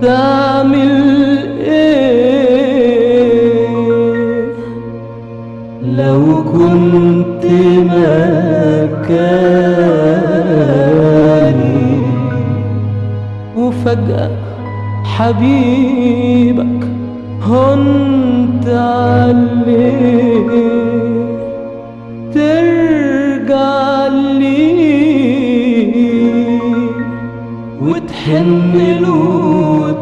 تعمل ايه لو كنت مكاني وفجأة حبيبك هنت عليه ترجع لي وتحن له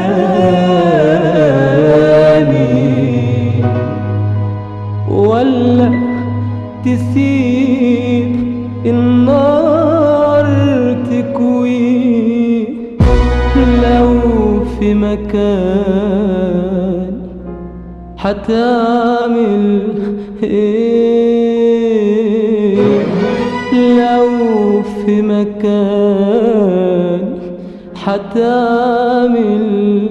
تاني ولا تسيب النار تكوي لو في مكان حتعمل ايه لو في مكان حتعمل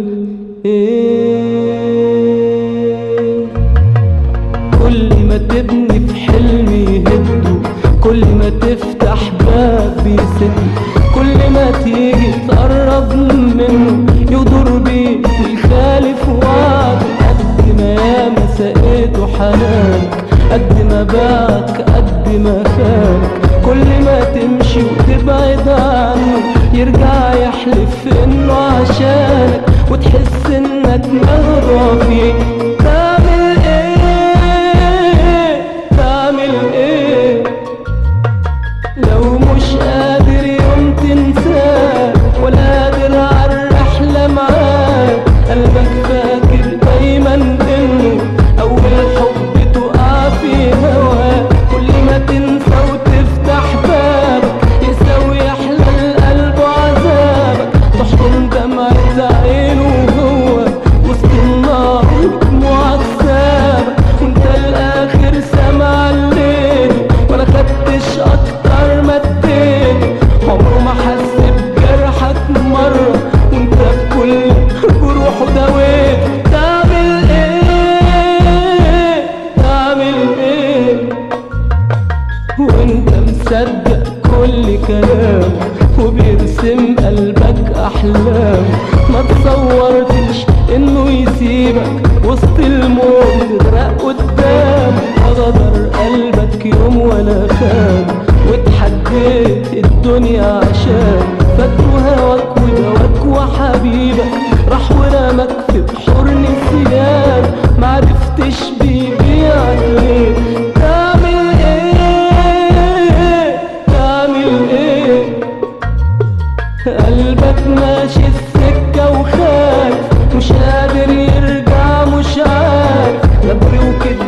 ايه كل ما تبني في حلم يهده كل ما تفتح باب بيسد كل ما تيجي تقرب منه يضر بيك ويخالف وعده قد ما ياما سقيته حنانك قد ما باعك قد ما خانك كل ما تمشي وتبعد عنه يرجع يحلف انه عشانك وتحس انك مغرى فيه تعمل ايه تعمل ايه لو مش قادر يوم تنساه ولا قادر على الرحلة معاه قلبك فاكر دايما انه اول حب تقع في هواه كل ما تنسى وتفتح بابك يساوي يحلى القلب وعذابك تحضن دمعة عينه وهو وسط النار ودموعك سابك وانت الاخر سامع الليل ولا خدتش اكتر ما اديته عمره ما حس بجرحك مرة وانت بكل جروحه دويت تعمل ايه تعمل ايه وانت مصدق كل كلام وبيرسم قلبك احلام ما تصورتش انه يسيبك وسط الموت تغرق قدام غدر قلبك يوم ولا خان واتحديت الدنيا عشان فاكره هواك ودواك وحبيبك راح ورمك في بحور نسيان معرفتش بيبيعك ليه تعمل ايه تعمل ايه قلبك ماشي السكة وخايف مش قادر يرجع مش عارف نبري وكده